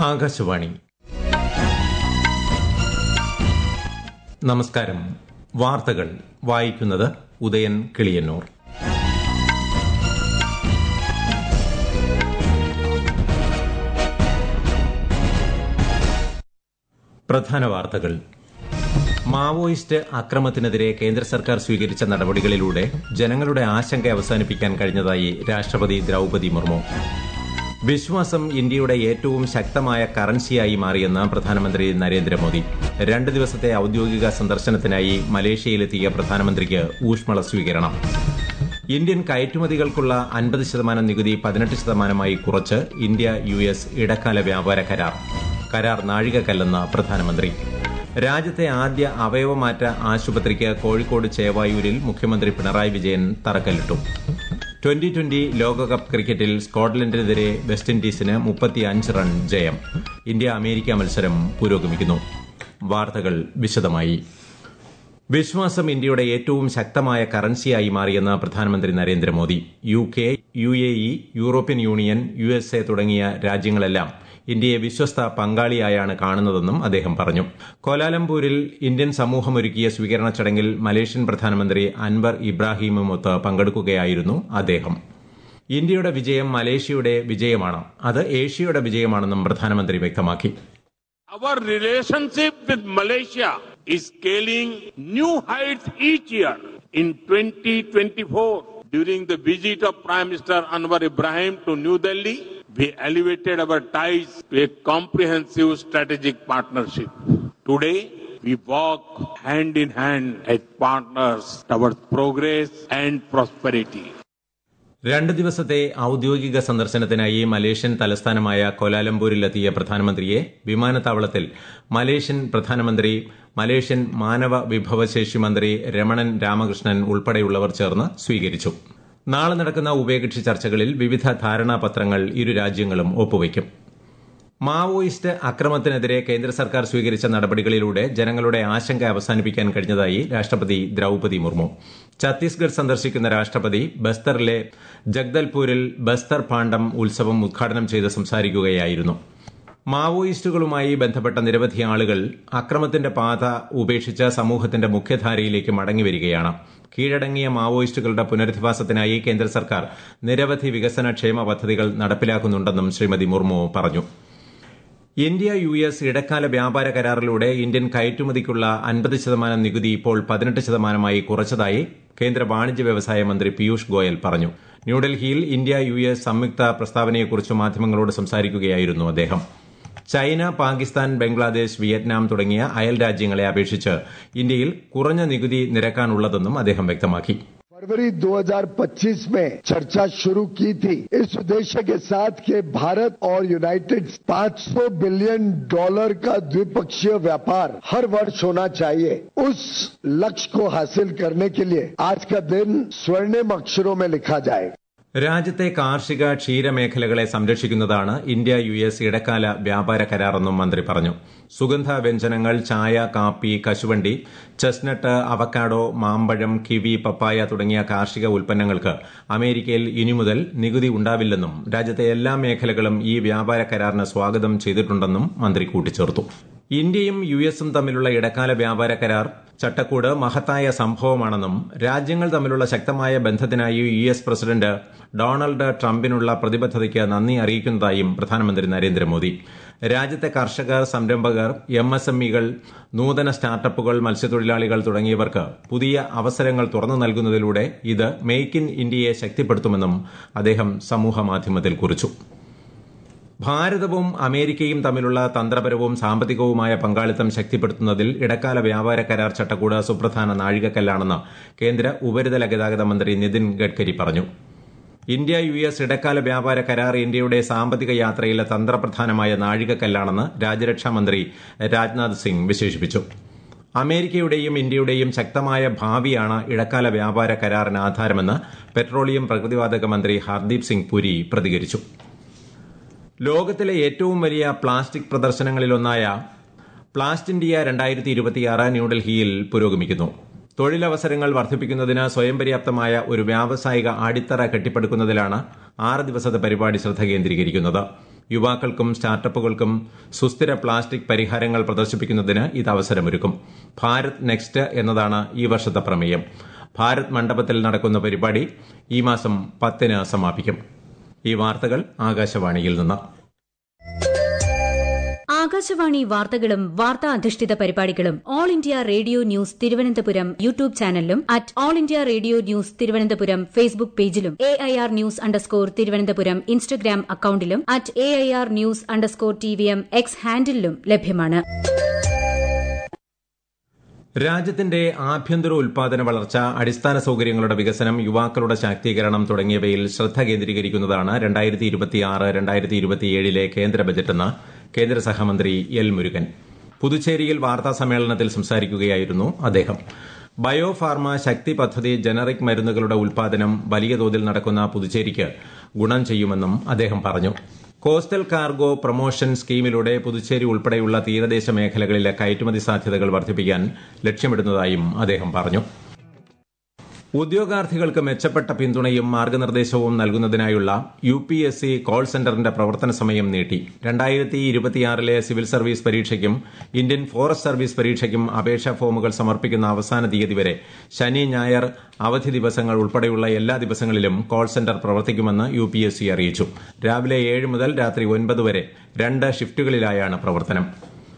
ആകാശവാണി നമസ്കാരം വാർത്തകൾ വായിക്കുന്നത് ഉദയൻ കിളിയന്നൂർ പ്രധാന വാർത്തകൾ മാവോയിസ്റ്റ് അക്രമത്തിനെതിരെ കേന്ദ്ര സർക്കാർ സ്വീകരിച്ച നടപടികളിലൂടെ ജനങ്ങളുടെ ആശങ്ക അവസാനിപ്പിക്കാൻ കഴിഞ്ഞതായി രാഷ്ട്രപതി ദ്രൌപതി മുർമു വിശ്വാസം ഇന്ത്യയുടെ ഏറ്റവും ശക്തമായ കറൻസിയായി മാറിയെന്ന് പ്രധാനമന്ത്രി നരേന്ദ്രമോദി രണ്ട് ദിവസത്തെ ഔദ്യോഗിക സന്ദർശനത്തിനായി മലേഷ്യയിലെത്തിയ പ്രധാനമന്ത്രിക്ക് ഊഷ്മള സ്വീകരണം ഇന്ത്യൻ കയറ്റുമതികൾക്കുള്ള അൻപത് ശതമാനം നികുതി പതിനെട്ട് ശതമാനമായി കുറച്ച് ഇന്ത്യ യു എസ് ഇടക്കാല വ്യാപാര കരാർ കരാർ നാഴികക്കല്ലെന്ന് പ്രധാനമന്ത്രി രാജ്യത്തെ ആദ്യ അവയവമാറ്റ ആശുപത്രിക്ക് കോഴിക്കോട് ചേവായൂരിൽ മുഖ്യമന്ത്രി പിണറായി വിജയൻ തറക്കല്ലിട്ടു ട്വന്റി ട്വന്റി ലോകകപ്പ് ക്രിക്കറ്റിൽ സ്കോട്ട്ലൻഡിനെതിരെ വെസ്റ്റ് ഇൻഡീസിന് മുപ്പത്തിയഞ്ച് റൺ ജയം ഇന്ത്യ അമേരിക്ക മത്സരം പുരോഗമിക്കുന്നു വാർത്തകൾ വിശദമായി വിശ്വാസം ഇന്ത്യയുടെ ഏറ്റവും ശക്തമായ കറൻസിയായി മാറിയെന്ന് പ്രധാനമന്ത്രി Narendra Modi U K U A E European Union U S A തുടങ്ങിയ രാജ്യങ്ങളെല്ലാം ഇന്ത്യയെ വിശ്വസ്ത പങ്കാളിയായാണ് കാണുന്നതെന്നും അദ്ദേഹം പറഞ്ഞു കോലാലംപൂരിൽ ഇന്ത്യൻ സമൂഹമൊരുക്കിയ സ്വീകരണ ചടങ്ങിൽ മലേഷ്യൻ പ്രധാനമന്ത്രി അൻവർ ഇബ്രാഹിമുമൊത്ത് പങ്കെടുക്കുകയായിരുന്നു അദ്ദേഹം ഇന്ത്യയുടെ വിജയം മലേഷ്യയുടെ വിജയമാണ് അത് ഏഷ്യയുടെ വിജയമാണെന്നും പ്രധാനമന്ത്രി വ്യക്തമാക്കി Our relationship with Malaysia is scaling new heights each year. In 2024, during the visit of Prime Minister Anwar Ibrahim to New Delhi, we elevated our ties to a comprehensive strategic partnership. Today, we walk hand in hand as partners towards progress and prosperity. രണ്ട് ദിവസത്തെ ഔദ്യോഗിക സന്ദർശനത്തിനായി Malaysian തലസ്ഥാനമായ കോലാലംപൂരിലെത്തിയ പ്രധാനമന്ത്രിയെ വിമാനത്താവളത്തിൽ Malaysian പ്രധാനമന്ത്രി Malaysian മാനവ വിഭവശേഷി മന്ത്രി രമണൻ രാമകൃഷ്ണൻ ഉൾപ്പെടെയുള്ളവർ ചേർന്ന് സ്വീകരിച്ചു നാളെ നടക്കുന്ന ഉഭയകക്ഷി ചർച്ചകളിൽ വിവിധ ധാരണാപത്രങ്ങൾ ഇരു രാജ്യങ്ങളും ഒപ്പുവയ്ക്കും മാവോയിസ്റ്റ് അക്രമത്തിനെതിരെ കേന്ദ്ര സർക്കാർ സ്വീകരിച്ച നടപടികളിലൂടെ ജനങ്ങളുടെ ആശങ്ക അവസാനിപ്പിക്കാൻ കഴിഞ്ഞതായി രാഷ്ട്രപതി ദ്രൌപതി മുർമു ഛത്തീസ്ഗഡ് സന്ദർശിക്കുന്ന രാഷ്ട്രപതി ബസ്തറിലെ ജഗ്ദൽപൂരിൽ ബസ്തർ പാണ്ഡം ഉത്സവം ഉദ്ഘാടനം ചെയ്ത് സംസാരിക്കുകയായിരുന്നു മാവോയിസ്റ്റുകളുമായി ബന്ധപ്പെട്ട നിരവധി ആളുകൾ അക്രമത്തിന്റെ പാത ഉപേക്ഷിച്ച് സമൂഹത്തിന്റെ മുഖ്യധാരയിലേക്ക് മടങ്ങിവരികയാണ് കീഴടങ്ങിയ മാവോയിസ്റ്റുകളുടെ പുനരധിവാസത്തിനായി കേന്ദ്ര സർക്കാർ നിരവധി വികസന ക്ഷേമ പദ്ധതികൾ നടപ്പിലാക്കുന്നുണ്ടെന്നും ശ്രീമതി മുർമു പറഞ്ഞു ഇന്ത്യ യു എസ് ഇടക്കാല വ്യാപാര കരാറിലൂടെ ഇന്ത്യൻ കയറ്റുമതിക്കുള്ള അൻപത് ശതമാനം നികുതി ഇപ്പോൾ പതിനെട്ട് ശതമാനമായി കുറച്ചതായി കേന്ദ്ര വാണിജ്യ വ്യവസായ മന്ത്രി പീയൂഷ് ഗോയൽ പറഞ്ഞു ന്യൂഡൽഹിയിൽ ഇന്ത്യ യു എസ് സംയുക്ത പ്രസ്താവനയെക്കുറിച്ച് മാധ്യമങ്ങളോട് സംസാരിക്കുകയായിരുന്നു അദ്ദേഹം ചൈന പാകിസ്ഥാൻ ബംഗ്ലാദേശ് വിയറ്റ്നാം തുടങ്ങിയ അയൽ രാജ്യങ്ങളെ അപേക്ഷിച്ച് ഇന്ത്യയിൽ കുറഞ്ഞ നികുതി നിരക്കാണുള്ളതെന്നും അദ്ദേഹം വ്യക്തമാക്കി फरवरी 2025 में चर्चा शुरू की थी इस उद्देश्य के साथ कि भारत और यूनाइटेड 500 बिलियन डॉलर का द्विपक्षीय व्यापार हर वर्ष होना चाहिए उस लक्ष्य को हासिल करने के लिए आज का दिन स्वर्णिम अक्षरों में लिखा जाए രാജ്യത്തെ കാർഷിക ക്ഷീരമേഖലകളെ സംരക്ഷിക്കുന്നതാണ് ഇന്ത്യ യു എസ് ഇടക്കാല വ്യാപാര കരാറെന്നും മന്ത്രി പറഞ്ഞു സുഗന്ധ വ്യഞ്ജനങ്ങൾ ചായ കാപ്പി കശുവണ്ടി ചെസ്നട്ട് അവക്കാഡോ മാമ്പഴം കിവി പപ്പായ തുടങ്ങിയ കാർഷിക ഉൽപ്പന്നങ്ങൾക്ക് അമേരിക്കയിൽ ഇനി മുതൽ നികുതി ഉണ്ടാവില്ലെന്നും രാജ്യത്തെ എല്ലാ മേഖലകളും ഈ വ്യാപാര കരാറിന് സ്വാഗതം ചെയ്തിട്ടുണ്ടെന്നും മന്ത്രി കൂട്ടിച്ചേർത്തു ഇന്ത്യയും യു എസും തമ്മിലുള്ള ഇടക്കാല വ്യാപാര കരാർ ചട്ടക്കൂട് മഹത്തായ സംഭവമാണെന്നും രാജ്യങ്ങൾ തമ്മിലുള്ള ശക്തമായ ബന്ധത്തിനായി യു എസ് പ്രസിഡന്റ് ഡൊണാൾഡ് ട്രംപിനുള്ള പ്രതിബദ്ധതയ്ക്ക് നന്ദി അറിയിക്കുന്നതായും പ്രധാനമന്ത്രി നരേന്ദ്രമോദി രാജ്യത്തെ കർഷകർ സംരംഭകർ എം എസ് എം ഇകൾ നൂതന സ്റ്റാർട്ടപ്പുകൾ മത്സ്യത്തൊഴിലാളികൾ തുടങ്ങിയവർക്ക് പുതിയ അവസരങ്ങൾ തുറന്നു നൽകുന്നതിലൂടെ ഇത് മെയ്ക്ക് ഇൻ ഇന്ത്യയെ ശക്തിപ്പെടുത്തുമെന്നും അദ്ദേഹം സമൂഹമാധ്യമത്തിൽ കുറിച്ചു ഭാരതവും അമേരിക്കയും തമ്മിലുള്ള തന്ത്രപരവും സാമ്പത്തികവുമായ പങ്കാളിത്തം ശക്തിപ്പെടുത്തുന്നതിൽ ഇടക്കാല വ്യാപാര കരാർ ചട്ടക്കൂട് സുപ്രധാന നാഴികക്കല്ലാണെന്ന് കേന്ദ്ര ഉപരിതല ഗതാഗത മന്ത്രി നിതിൻ ഗഡ്കരി പറഞ്ഞു ഇന്ത്യ യു എസ് ഇടക്കാല വ്യാപാര കരാർ ഇന്ത്യയുടെ സാമ്പത്തിക യാത്രയിലെ തന്ത്രപ്രധാനമായ നാഴികക്കല്ലാണെന്ന് രാജ്യരക്ഷാ മന്ത്രി രാജ്നാഥ് സിംഗ് വിശേഷിപ്പിച്ചു അമേരിക്കയുടെയും ഇന്ത്യയുടെയും ശക്തമായ ഭാവിയാണ് ഇടക്കാല വ്യാപാര കരാറിന് ആധാരമെന്ന് പെട്രോളിയം പ്രകൃതിവാതക മന്ത്രി ഹർദീപ് സിംഗ് പുരി പ്രതികരിച്ചു ലോകത്തിലെ ഏറ്റവും വലിയ പ്ലാസ്റ്റിക് പ്രദർശനങ്ങളിലൊന്നായ പ്ലാസ്റ്റ് ഇന്ത്യ രണ്ടായിരത്തി ഇരുപത്തിയാറ് ന്യൂഡൽഹിയിൽ പുരോഗമിക്കുന്നു തൊഴിലവസരങ്ങൾ വർദ്ധിപ്പിക്കുന്നതിന് സ്വയം പര്യാപ്തമായ ഒരു വ്യാവസായിക അടിത്തറ കെട്ടിപ്പടുക്കുന്നതിലാണ് ആറ് ദിവസത്തെ പരിപാടി ശ്രദ്ധ കേന്ദ്രീകരിക്കുന്നത് യുവാക്കൾക്കും സ്റ്റാർട്ടപ്പുകൾക്കും സുസ്ഥിര പ്ലാസ്റ്റിക് പരിഹാരങ്ങൾ പ്രദർശിപ്പിക്കുന്നതിന് ഇത് അവസരമൊരുക്കും ഭാരത് നെക്സ്റ്റ് എന്നതാണ് ഈ വർഷത്തെ പ്രമേയം ഭാരത് മണ്ഡപത്തിൽ നടക്കുന്ന പരിപാടി ഈ മാസം പത്തിന് സമാപിക്കും ഈ വാർത്തകൾ ആകാശവാണിയിൽ നിന്ന് ആകാശവാണി വാർത്തകളും വാർത്താ അധിഷ്ഠിത പരിപാടികളും all India radio news Thiruvananthapuram YouTube ചാനലിലും at all India radio news Thiruvananthapuram Facebook പേജിലും A I R news underscore Thiruvananthapuram Instagram അക്കൌണ്ടിലും at A I R news underscore T V M X ഹാൻഡിലും ലഭ്യമാണ് രാജ്യത്തിന്റെ ആഭ്യന്തര ഉൽപാദന വളർച്ച അടിസ്ഥാന സൌകര്യങ്ങളുടെ വികസനം യുവാക്കളുടെ ശാക്തീകരണം തുടങ്ങിയവയിൽ ശ്രദ്ധ കേന്ദ്രീകരിക്കുന്നതാണ് രണ്ടായിരത്തി ഇരുപത്തിയാറ് രണ്ടായിരത്തി ഇരുപത്തിയേഴിലെ കേന്ദ്ര ബജറ്റെന്ന് കേന്ദ്ര സഹമന്ത്രി എൽ മുരുകൻ പുതുച്ചേരിയിൽ വാർത്താ സമ്മേളനത്തിൽ സംസാരിക്കുകയായിരുന്നു അദ്ദേഹം ബയോ ഫാർമ ശക്തി പദ്ധതി ജനറിക് മരുന്നുകളുടെ ഉൽപാദനം വലിയ തോതിൽ നടക്കുന്ന പുതുച്ചേരിക്ക് ഗുണം ചെയ്യുമെന്നും അദ്ദേഹം പറഞ്ഞു കോസ്റ്റൽ കാർഗോ പ്രൊമോഷൻ സ്കീമിലൂടെ പുതുച്ചേരി ഉൾപ്പെടെയുള്ള തീരദേശ മേഖലകളിലെ കയറ്റുമതി സാധ്യതകൾ വർദ്ധിപ്പിക്കാൻ ലക്ഷ്യമിടുന്നതായും അദ്ദേഹം പറഞ്ഞു ഉദ്യോഗാർത്ഥികൾക്ക് മെച്ചപ്പെട്ട പിന്തുണയും മാർഗനിർദ്ദേശവും നൽകുന്നതിനായുള്ള U P S C call സെന്ററിന്റെ പ്രവർത്തന സമയം നീട്ടി രണ്ടായിരത്തി ഇരുപത്തിയാറിലെ സിവിൽ സർവീസ് പരീക്ഷയ്ക്കും ഇന്ത്യൻ ഫോറസ്റ്റ് സർവീസ് പരീക്ഷയ്ക്കും അപേക്ഷാ ഫോമുകൾ സമർപ്പിക്കുന്ന അവസാന തീയതി വരെ ശനി ഞായർ അവധി ദിവസങ്ങൾ ഉൾപ്പെടെയുള്ള എല്ലാ ദിവസങ്ങളിലും കോൾ സെന്റർ പ്രവർത്തിക്കുമെന്ന് യു പി എസ് സി അറിയിച്ചു രാവിലെ ഏഴ് മുതൽ രാത്രി ഒൻപത് വരെ രണ്ട് ഷിഫ്റ്റുകളിലായാണ് പ്രവർത്തനം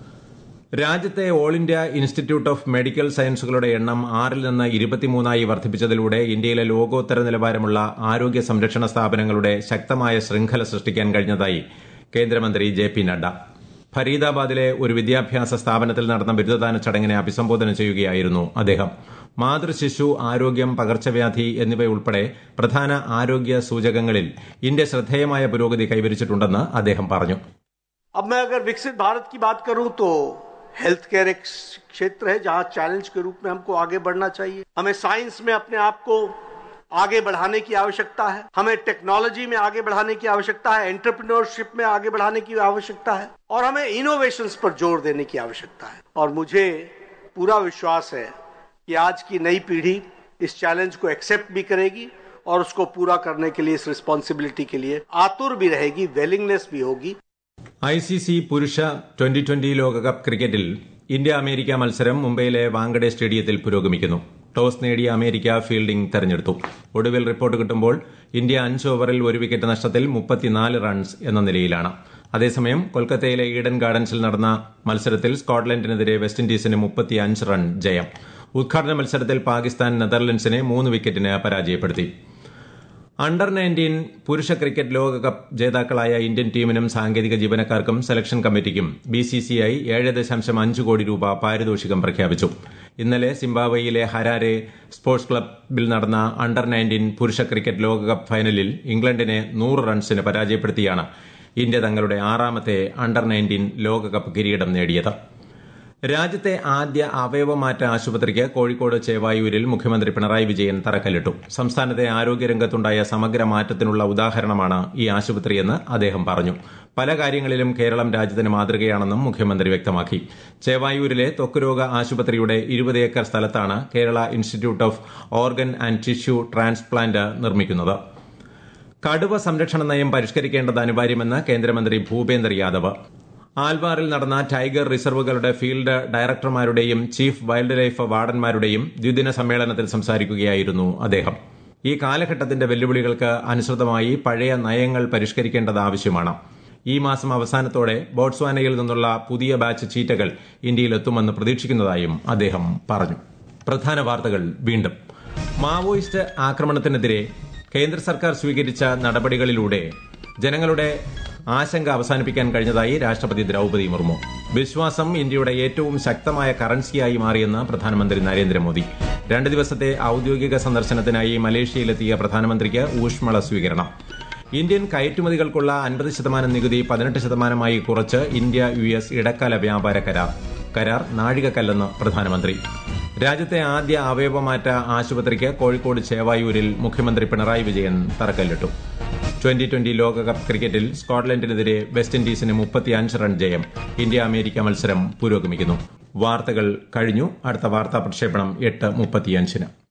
രാജ്യത്തെ all India institute of medical സയൻസുകളുടെ എണ്ണം ആറിൽ നിന്ന് ഇരുപത്തിമൂന്നായി വർദ്ധിപ്പിച്ചതിലൂടെ ഇന്ത്യയിലെ ലോകോത്തര നിലവാരമുള്ള ആരോഗ്യ സംരക്ഷണ സ്ഥാപനങ്ങളുടെ ശക്തമായ ശൃംഖല സൃഷ്ടിക്കാൻ കഴിഞ്ഞതായി കേന്ദ്രമന്ത്രി ജെ പി നഡ്ഡ ഫരീദാബാദിലെ ഒരു വിദ്യാഭ്യാസ സ്ഥാപനത്തിൽ നടന്ന ബിരുദദാന ചടങ്ങിനെ അഭിസംബോധന ചെയ്യുകയായിരുന്നു അദ്ദേഹം മാതൃശിശു ആരോഗ്യം പകർച്ചവ്യാധി എന്നിവയുൾപ്പെടെ പ്രധാന ആരോഗ്യ സൂചകങ്ങളിൽ ഇന്ത്യ ശ്രദ്ധേയമായ പുരോഗതി കൈവരിച്ചിട്ടുണ്ടെന്ന് അദ്ദേഹം പറഞ്ഞു अब मैं अगर विकसित भारत की बात करूं तो हेल्थ केयर एक क्षेत्र है जहां चैलेंज के रूप में हमको आगे बढ़ना चाहिए हमें साइंस में अपने आप को आगे बढ़ाने की आवश्यकता है हमें टेक्नोलॉजी में आगे बढ़ाने की आवश्यकता है एंटरप्रेन्योरशिप में आगे बढ़ाने की आवश्यकता है और हमें इनोवेशंस पर जोर देने की आवश्यकता है और मुझे पूरा विश्वास है कि आज की नई पीढ़ी इस चैलेंज को एक्सेप्ट भी करेगी और उसको पूरा करने के लिए इस रिस्पॉन्सिबिलिटी के लिए आतुर भी रहेगी वेलिंगनेस भी होगी ഐ സി സി പുരുഷ ട്വന്റി ട്വന്റി ലോകകപ്പ് ക്രിക്കറ്റിൽ ഇന്ത്യ അമേരിക്ക മത്സരം മുംബൈയിലെ വാങ്കഡെ സ്റ്റേഡിയത്തിൽ പുരോഗമിക്കുന്നു ടോസ് നേടിയ അമേരിക്ക ഫീൽഡിംഗ് തെരഞ്ഞെടുത്തു ഒടുവിൽ റിപ്പോർട്ട് കിട്ടുമ്പോൾ ഇന്ത്യ അഞ്ച് ഓവറിൽ ഒരു വിക്കറ്റ് നഷ്ടത്തിൽ മുപ്പത്തിനാല് റൺസ് എന്ന നിലയിലാണ് അതേസമയം കൊൽക്കത്തയിലെ ഈഡൻ ഗാർഡൻസിൽ നടന്ന മത്സരത്തിൽ സ്കോട്ട്ലൻഡിനെതിരെ വെസ്റ്റ് ഇൻഡീസിന് മുപ്പത്തിയഞ്ച് റൺ ജയം ഉദ്ഘാടന മത്സരത്തിൽ പാകിസ്ഥാൻ നെതർലൻഡ്സിനെ മൂന്ന് വിക്കറ്റിന് പരാജയപ്പെടുത്തി അണ്ടർ നയൻറ്റീൻ പുരുഷ ക്രിക്കറ്റ് ലോകകപ്പ് ജേതാക്കളായ ഇന്ത്യൻ ടീമിനും സാങ്കേതിക ജീവനക്കാർക്കും സെലക്ഷൻ കമ്മിറ്റിക്കും ബിസിസിഐ ഏഴ് ദശാംശം അഞ്ച് കോടി രൂപ പാരിതോഷികം പ്രഖ്യാപിച്ചു ഇന്നലെ സിംബാബ്വെയിലെ ഹരാരെ സ്പോർട്സ് ക്ലബിൽ നടന്ന അണ്ടർ നയൻറ്റീൻ പുരുഷ ക്രിക്കറ്റ് ലോകകപ്പ് ഫൈനലിൽ ഇംഗ്ലണ്ടിനെ നൂറ് റൺസിന് പരാജയപ്പെടുത്തിയാണ് ഇന്ത്യ തങ്ങളുടെ ആറാമത്തെ അണ്ടർ നയൻറ്റീൻ ലോകകപ്പ് കിരീടം നേടിയത് രാജ്യത്തെ ആദ്യ അവയവമാറ്റ ആശുപത്രിക്ക് കോഴിക്കോട് ചേവായൂരിൽ മുഖ്യമന്ത്രി പിണറായി വിജയൻ തറക്കല്ലിട്ടു സംസ്ഥാനത്തെ ആരോഗ്യരംഗത്തുണ്ടായ സമഗ്ര മാറ്റത്തിനുള്ള ഉദാഹരണമാണ് ഈ ആശുപത്രിയെന്ന് അദ്ദേഹം പറഞ്ഞു പല കാര്യങ്ങളിലും കേരളം രാജ്യത്തിന് മാതൃകയാണെന്നും മുഖ്യമന്ത്രി വ്യക്തമാക്കി ചേവായൂരിലെ ത്വക്കുരോഗ ആശുപത്രിയുടെ ഇരുപത് ഏക്കർ സ്ഥലത്താണ് Kerala institute of organ and tissue transplant നിർമ്മിക്കുന്നത് കടുവ സംരക്ഷണ നയം പരിഷ്കരിക്കേണ്ടത് അനിവാര്യമെന്ന് കേന്ദ്രമന്ത്രി ഭൂപേന്ദർ യാദവ് ആൽവാറിൽ നടന്ന ടൈഗർ റിസർവുകളുടെ ഫീൽഡ് ഡയറക്ടർമാരുടെയും ചീഫ് വൈൽഡ് ലൈഫ് വാർഡന്മാരുടെയും ദ്വിദിന സമ്മേളനത്തിൽ സംസാരിക്കുകയായിരുന്നു അദ്ദേഹം ഈ കാലഘട്ടത്തിന്റെ വെല്ലുവിളികൾക്ക് അനുസൃതമായി പഴയ നയങ്ങൾ പരിഷ്കരിക്കേണ്ടത് ആവശ്യമാണ് ഈ മാസം അവസാനത്തോടെ ബോട്സ്വാനയിൽ നിന്നുള്ള പുതിയ ബാച്ച് ചീറ്റകൾ ഇന്ത്യയിലെത്തുമെന്ന് പ്രതീക്ഷിക്കുന്നതായും അദ്ദേഹം പറഞ്ഞു പ്രധാന വാർത്തകൾ വീണ്ടും മാവോയിസ്റ്റ് ആക്രമണത്തിനെതിരെ കേന്ദ്ര സർക്കാർ സ്വീകരിച്ച നടപടികളിലൂടെ ജനങ്ങളുടെ ആശങ്ക അവസാനിപ്പിക്കാൻ കഴിഞ്ഞതായി രാഷ്ട്രപതി ദ്രൌപതി മുർമു വിശ്വാസം ഇന്ത്യയുടെ ഏറ്റവും ശക്തമായ കറൻസിയായി മാറിയെന്ന് പ്രധാനമന്ത്രി നരേന്ദ്രമോദി രണ്ട് ദിവസത്തെ ഔദ്യോഗിക സന്ദർശനത്തിനായി മലേഷ്യയിലെത്തിയ പ്രധാനമന്ത്രിക്ക് ഊഷ്മള സ്വീകരണം ഇന്ത്യൻ കയറ്റുമതികൾക്കുള്ള അൻപത് ശതമാനം നികുതി പതിനെട്ട് ശതമാനമായി കുറച്ച് ഇന്ത്യ യു എസ് ഇടക്കാല വ്യാപാര കരാർ കരാർ നാഴികക്കല്ലെന്ന് പ്രധാനമന്ത്രി രാജ്യത്തെ ആദ്യ അവയവമാറ്റ ആശുപത്രിക്ക് കോഴിക്കോട് ചേവായൂരിൽ മുഖ്യമന്ത്രി പിണറായി വിജയൻ തറക്കല്ലിട്ടു ട്വന്റി ട്വന്റി ലോകകപ്പ് ക്രിക്കറ്റിൽ സ്കോട്ട്ലൻഡിനെതിരെ വെസ്റ്റ് ഇൻഡീസിന് മുപ്പത്തിയഞ്ച് റൺ ജയം ഇന്ത്യ അമേരിക്ക മത്സരം പുരോഗമിക്കുന്നു വാർത്തകൾ കഴിഞ്ഞു അടുത്ത വാർത്താ പ്രക്ഷേപണം എട്ട് മുപ്പത്തിയഞ്ചിന്